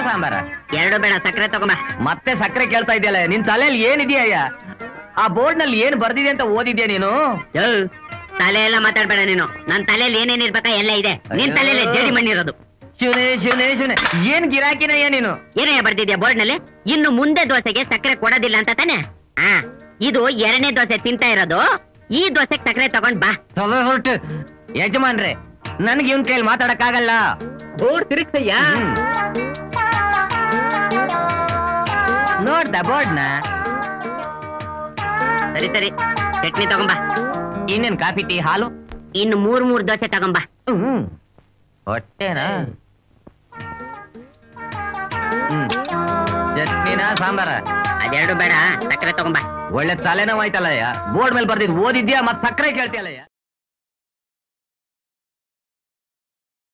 ಸಾಂಬಾರ ಎರಡು ಬೇಡ ಸಕ್ಕರೆ ತಗೊಂಬ ಮತ್ತೆ ಸಕ್ಕರೆ ಕೇಳ್ತಾ ಇದೆಯಲ್ಲ ನಿನ್ ತಲೆಯಲ್ಲಿ ಏನಿದೆಯಯ್ಯ ಆ ಬೋರ್ಡ್ ನಲ್ಲಿ ಏನ್ ಬರ್ದಿದೆ ಅಂತ ಓದಿದ್ಯಾ ನೀನು ಯೋ, ತಲೆ ಎಲ್ಲ ಮಾತಾಡ್ಬೇಡ ನೀನು ನನ್ ತಲೆಯಲ್ಲಿ ಏನೇನ್ ಇರ್ಬೇಕಾ ಎಲ್ಲ ಇದೆ ನಿನ್ ಅಯ್ಯೋ. ತಲೆಯಲ್ಲಿ ಜೇಡಿ ಮಣ್ಣಿರೋದು ಶಿವನೇ ಶಿವನೇ ಶಿವನೇ ಏನ್ ಗಿರಾಕಿನಯ್ಯ ನೀನು ಏನಯ್ಯ ಬರ್ದಿದ್ಯಾ ಬೋರ್ಡ್ ನಲ್ಲಿ ಇನ್ನು ಮುಂದೆ ದೋಸೆಗೆ ಸಕ್ಕರೆ ಕೊಡೋದಿಲ್ಲ ಅಂತ ತಾನೆ ಆ ಇದು ಎರಡನೇ ದೋಸೆ ತಿಂತಾ ಇರೋದು ಈ ದೋಸೆಗೆ ಸಕ್ಕರೆ ತಗೊಂಡ್ ಬಾ ತಲೆ ಹೊರಟು ಯಜಮಾನ್ರೆ ನನ್ಗೆ ಇವನ್ ಕೈಯಲ್ಲಿ ಮಾತಾಡಕ್ ಆಗಲ್ಲ ಬೋರ್ಡ್ ತಿರುಗ್ಸಯ್ಯ ನೋಡ್ದ ಬೋರ್ಡ್ ನ ಸರಿ ಸರಿ ಚಟ್ನಿ ತಗೊಂಬಾ ಇನ್ನೇನ್ ಕಾಫಿ ಟೀ ಹಾಲು ಇನ್ನು ಮೂರ್ ಮೂರ್ ದೋಸೆ ತಗೊಂಬಾ ಹ್ಮ್ ಹೊಟ್ಟೆನಾ ಹ್ಮ್ ಚಟ್ನಿನ ಸಾಂಬಾರ ಅದೆರಡು ಬೇಡ ಸಕ್ಕರೆ ತಗೊಂಬಾ ಒಳ್ಳೆ ತಲೆನೋವಾಯ್ತಲ್ಲಯ್ಯ ಬೋರ್ಡ್ ಮೇಲೆ ಬರ್ದಿದ್ ಓದಿದ್ಯಾ ಮತ್ ಸಕ್ಕರೆ ಕೇಳ್ತಿಯಲ್ಲಯ್ಯ